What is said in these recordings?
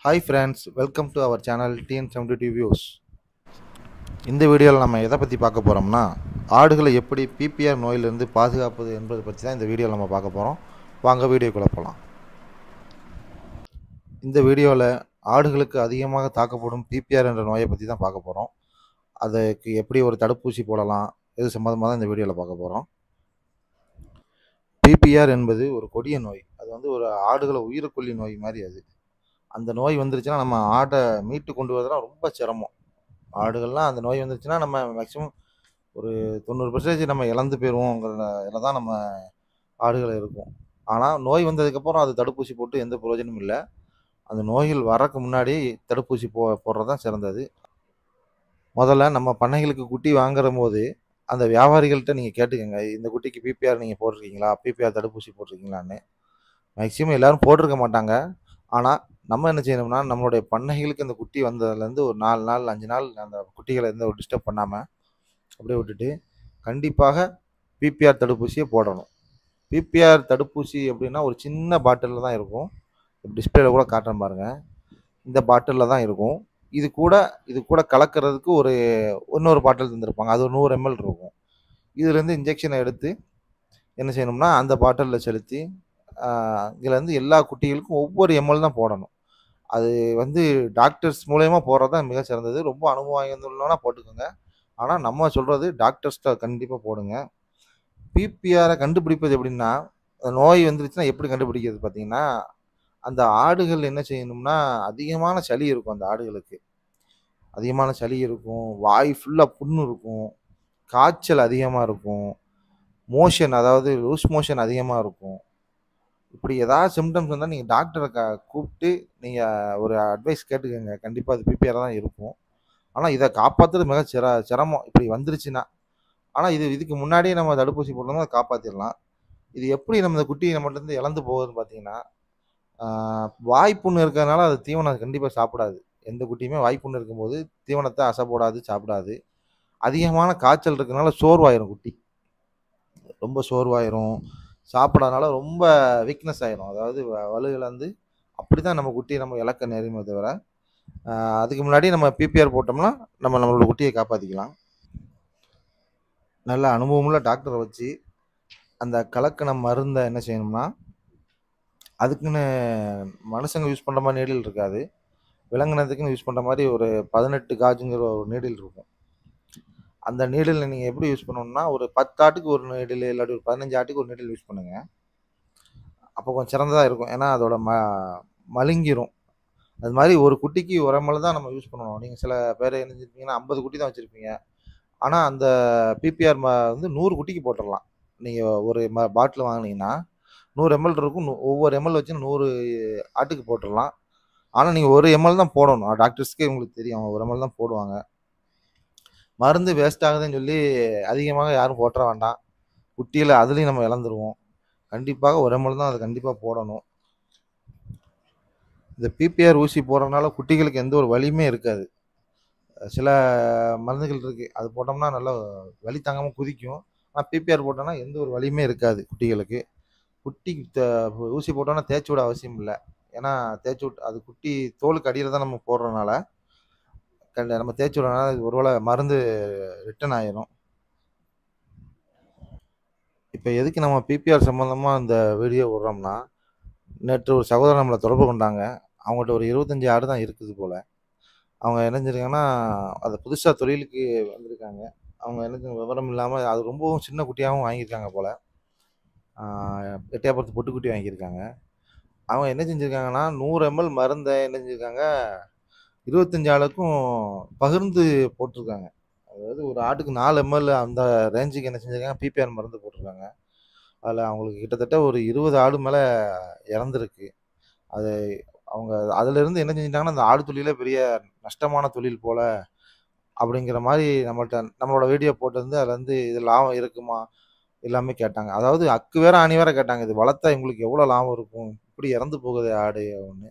hi friends welcome to our channel TN seventy two views இந்த வீடியோவில் நம்ம எதை பற்றி பார்க்க போகிறோம்னா ஆடுகளை எப்படி பிபிஆர் நோயிலிருந்து பாதுகாப்பது என்பதை பற்றி தான் இந்த வீடியோவில் நம்ம பார்க்க போகிறோம் வாங்க வீடியோக்குள்ளே போகலாம் இந்த வீடியோவில் ஆடுகளுக்கு அதிகமாக தாக்கப்படும் பிபிஆர் என்ற நோயை பற்றி தான் பார்க்க போகிறோம் அதுக்கு எப்படி ஒரு தடுப்பூசி போடலாம் இது சம்மந்தமாக தான் இந்த வீடியோவில் பார்க்க போகிறோம் பிபிஆர் என்பது ஒரு கொடிய நோய் அது வந்து ஒரு ஆடுகளை உயிர்கொல்லி நோய் மாதிரி அது அந்த நோய் வந்துருச்சுன்னா நம்ம ஆட்டை மீட்டு கொண்டு வரதெல்லாம் ரொம்ப சிரமம் ஆடுகள்லாம் அந்த நோய் வந்துருச்சுன்னா நம்ம மேக்ஸிமம் ஒரு தொண்ணூறு பர்சன்டேஜ் நம்ம இழந்து போயிடுவோங்கிறதுல தான் நம்ம ஆடுகள் இருக்கும் ஆனால் நோய் வந்ததுக்கப்புறம் அது தடுப்பூசி போட்டு எந்த பிரயோஜனமும் இல்லை அந்த நோய்கள் வரக்கு முன்னாடி தடுப்பூசி போ போடுறது தான் சிறந்தது முதல்ல நம்ம பண்ணைகளுக்கு குட்டி வாங்குற போது அந்த வியாபாரிகள்கிட்ட நீங்கள் கேட்டுக்கோங்க இந்த குட்டிக்கு பிபிஆர் நீங்கள் போட்டிருக்கீங்களா பிபிஆர் தடுப்பூசி போட்டிருக்கீங்களான்னு மேக்ஸிமம் எல்லோரும் போட்டிருக்க மாட்டாங்க ஆனால் நம்ம என்ன செய்யணும்னா நம்மளுடைய பண்ணைகளுக்கு அந்த குட்டி வந்ததுலேருந்து ஒரு நாலு நாள் அஞ்சு நாள் அந்த குட்டிகளை எந்த ஒரு டிஸ்டர்ப் பண்ணாமல் அப்படியே விட்டுட்டு கண்டிப்பாக பிபிஆர் தடுப்பூசியை போடணும் பிபிஆர் தடுப்பூசி அப்படின்னா ஒரு சின்ன பாட்டிலில் தான் இருக்கும் டிஸ்பிளேல கூட காட்டுறேன் பாருங்கள் இந்த பாட்டிலில் தான் இருக்கும் இது கூட இது கூட கலக்கிறதுக்கு ஒரு இன்னொரு பாட்டில் தந்திருப்பாங்க அது ஒரு நூறு எம்எல் இருக்கும் இதுலேருந்து இன்ஜெக்ஷனை எடுத்து என்ன செய்யணும்னா அந்த பாட்டிலில் செலுத்தி இதுலேருந்து எல்லா குட்டிகளுக்கும் ஒவ்வொரு எம்எல் தான் போடணும் அது வந்து டாக்டர்ஸ் மூலயமா போடுறது தான் மிக சிறந்தது ரொம்ப அனுபவம் வாய்ந்துள்ளனா போட்டுக்கோங்க ஆனால் நம்ம சொல்கிறது டாக்டர்ஸ்ட்ட கண்டிப்பாக போடுங்க பிபிஆரை கண்டுபிடிப்பது எப்படின்னா அந்த நோய் வந்துருச்சுன்னா எப்படி கண்டுபிடிக்கிறது பார்த்தீங்கன்னா அந்த ஆடுகள் என்ன செய்யணும்னா அதிகமான சளி இருக்கும் அந்த ஆடுகளுக்கு அதிகமான சளி இருக்கும் வாய் ஃபுல்லாக புண்ணு இருக்கும் காய்ச்சல் அதிகமாக இருக்கும் மோஷன் அதாவது லூஸ் மோஷன் அதிகமாக இருக்கும் இப்படி ஏதாவது சிம்டம்ஸ் வந்தால் நீங்கள் டாக்டரை க கூப்பிட்டு நீங்கள் ஒரு அட்வைஸ் கேட்டுக்கோங்க கண்டிப்பாக அது பிபிஆர் தான் இருக்கும் ஆனால் இதை காப்பாற்றுறது மிக சிர சிரமம் இப்படி வந்துருச்சுன்னா ஆனால் இது இதுக்கு முன்னாடியே நம்ம தடுப்பூசி போட்டோம்னா அதை காப்பாற்றிடலாம் இது எப்படி நம்ம இந்த குட்டி நம்மகிட்டருந்து இழந்து போகுதுன்னு பார்த்தீங்கன்னா வாய்ப்புண்ணு இருக்கிறதுனால அது தீவனம் கண்டிப்பாக சாப்பிடாது எந்த குட்டியுமே வாய்ப்புண்ணு இருக்கும்போது தீவனத்தை அசை போடாது சாப்பிடாது அதிகமான காய்ச்சல் இருக்கிறனால சோர்வாயிரும் குட்டி ரொம்ப சோர்வாயிரும் சாப்பிடாதனால ரொம்ப வீக்னஸ் ஆயிரும் அதாவது வலு இழந்து அப்படி தான் நம்ம குட்டியை நம்ம இழக்க நேருமே தவிர அதுக்கு முன்னாடி நம்ம பிபிஆர் போட்டோம்னா நம்ம நம்மளோட குட்டியை காப்பாற்றிக்கலாம் நல்ல அனுபவமுள்ள டாக்டரை வச்சு அந்த கலக்கின மருந்தை என்ன செய்யணும்னா அதுக்குன்னு மனுஷங்க யூஸ் பண்ணுற மாதிரி நீடில் இருக்காது விலங்கினத்துக்குன்னு யூஸ் பண்ணுற மாதிரி ஒரு பதினெட்டு காஜுங்கிற ஒரு நீடில் இருக்கும் அந்த நீடில் நீங்கள் எப்படி யூஸ் பண்ணணும்னா ஒரு பத்து ஆட்டுக்கு ஒரு நீடில் இல்லாட்டி ஒரு பதினஞ்சு ஆட்டுக்கு ஒரு நீடில் யூஸ் பண்ணுங்கள் அப்போ கொஞ்சம் சிறந்ததாக இருக்கும் ஏன்னா அதோட ம மழுங்கிரும் அது மாதிரி ஒரு குட்டிக்கு ஒரு எம்எல் தான் நம்ம யூஸ் பண்ணணும் நீங்கள் சில பேர் என்ன செஞ்சுருப்பீங்கன்னா ஐம்பது குட்டி தான் வச்சுருப்பீங்க ஆனால் அந்த பிபிஆர் ம வந்து நூறு குட்டிக்கு போட்டுடலாம் நீங்கள் ஒரு ம பாட்டில் வாங்கினீங்கன்னா நூறு எம்எல் இருக்கும் ஒவ்வொரு எம்எல் வச்சு நூறு ஆட்டுக்கு போட்டுடலாம் ஆனால் நீங்கள் ஒரு எம்எல் தான் போடணும் டாக்டர்ஸ்க்கே உங்களுக்கு தெரியும் ஒரு எம்எல் தான் போடுவாங்க மருந்து வேஸ்ட் ஆகுதுன்னு சொல்லி அதிகமாக யாரும் போட்டுற வேண்டாம் குட்டியில் அதுலேயும் நம்ம இழந்துருவோம் கண்டிப்பாக ஒரு எம்எல் தான் அதை கண்டிப்பாக போடணும் இந்த பிபிஆர் ஊசி போடுறதுனால குட்டிகளுக்கு எந்த ஒரு வலியுமே இருக்காது சில மருந்துகள் இருக்குது அது போட்டோம்னா நல்லா வலி தாங்காமல் குதிக்கும் ஆனால் பிபிஆர் போட்டோம்னா எந்த ஒரு வலியுமே இருக்காது குட்டிகளுக்கு குட்டி ஊசி போட்டோன்னா தேய்ச்சி விட அவசியம் இல்லை ஏன்னா தேய்ச்சி விட்டு அது குட்டி தோலுக்கு அடியில் தான் நம்ம போடுறதுனால கண்ட நம்ம தேய்ச்சி விடனால ஒருவேளை மருந்து ரிட்டன் ஆயிரும் இப்போ எதுக்கு நம்ம பிபிஆர் சம்மந்தமாக இந்த வீடியோ விட்றோம்னா நேற்று ஒரு சகோதரர் நம்மளை தொடர்பு கொண்டாங்க அவங்கள்ட்ட ஒரு இருபத்தஞ்சி ஆடு தான் இருக்குது போல் அவங்க என்ன செஞ்சிருக்காங்கன்னா அதை புதுசாக தொழிலுக்கு வந்திருக்காங்க அவங்க என்ன விவரம் இல்லாமல் அது ரொம்பவும் சின்ன குட்டியாகவும் வாங்கியிருக்காங்க போல் எட்டையாபுரத்து பொட்டுக்குட்டி வாங்கியிருக்காங்க அவங்க என்ன செஞ்சுருக்காங்கன்னா நூறு எம்எல் மருந்தை என்ன செஞ்சுருக்காங்க இருபத்தஞ்சி ஆளுக்கும் பகிர்ந்து போட்டிருக்காங்க அதாவது ஒரு ஆட்டுக்கு நாலு எம்எல் அந்த ரேஞ்சுக்கு என்ன செஞ்சுருக்காங்க பிபிஆர் மருந்து போட்டிருக்காங்க அதில் அவங்களுக்கு கிட்டத்தட்ட ஒரு இருபது ஆடு மேலே இறந்துருக்கு அது அவங்க அதிலேருந்து என்ன செஞ்சிட்டாங்கன்னா அந்த ஆடு தொழிலே பெரிய நஷ்டமான தொழில் போல் அப்படிங்கிற மாதிரி நம்மள்ட்ட நம்மளோட வீடியோ போட்டிருந்து அதில் வந்து இது லாபம் இருக்குமா எல்லாமே கேட்டாங்க அதாவது அக்கு வேற அணி வேற கேட்டாங்க இது வளர்த்தா எங்களுக்கு எவ்வளோ லாபம் இருக்கும் இப்படி இறந்து போகுது ஆடு ஒன்று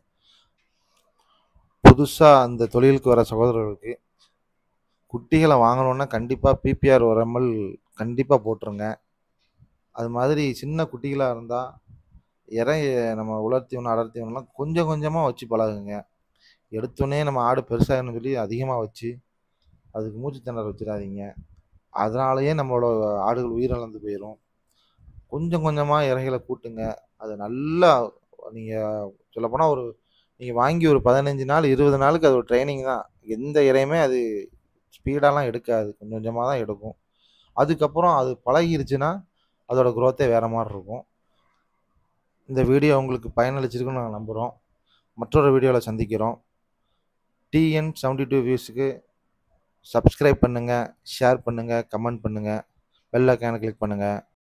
புதுசாக அந்த தொழிலுக்கு வர சகோதரர்களுக்கு குட்டிகளை வாங்கணுன்னா கண்டிப்பாக பிபிஆர் ஒரு எம்எல் கண்டிப்பாக போட்டுருங்க அது மாதிரி சின்ன குட்டிகளாக இருந்தால் இறை நம்ம உலர் தீவனம் அடர் தீவனம்லாம் கொஞ்சம் கொஞ்சமாக வச்சு பழகுங்க எடுத்தோனே நம்ம ஆடு பெருசாகணும்னு சொல்லி அதிகமாக வச்சு அதுக்கு மூச்சு திணற வச்சிடாதீங்க அதனாலேயே நம்மளோட ஆடுகள் உயிரிழந்து போயிடும் கொஞ்சம் கொஞ்சமாக இறைகளை கூட்டுங்க அதை நல்லா நீங்கள் சொல்லப்போனால் ஒரு நீங்கள் வாங்கி ஒரு பதினஞ்சு நாள் இருபது நாளுக்கு அது ஒரு ட்ரைனிங் தான் எந்த இறையுமே அது ஸ்பீடாலாம் எடுக்காது கொஞ்சம் கொஞ்சமாக தான் எடுக்கும் அதுக்கப்புறம் அது பழகிருச்சுன்னா அதோட growth-ஏ வேறு மாதிரி இருக்கும் இந்த வீடியோ உங்களுக்கு பயனளிச்சிருக்குன்னு நாங்கள் நம்புகிறோம் மற்றொரு வீடியோவில் சந்திக்கிறோம் டிஎன் செவன்டி டூ வியூஸுக்கு சப்ஸ்கிரைப் பண்ணுங்கள் ஷேர் பண்ணுங்கள் கமெண்ட் பண்ணுங்கள் பெல் ஐக்கானை கிளிக் பண்ணுங்கள்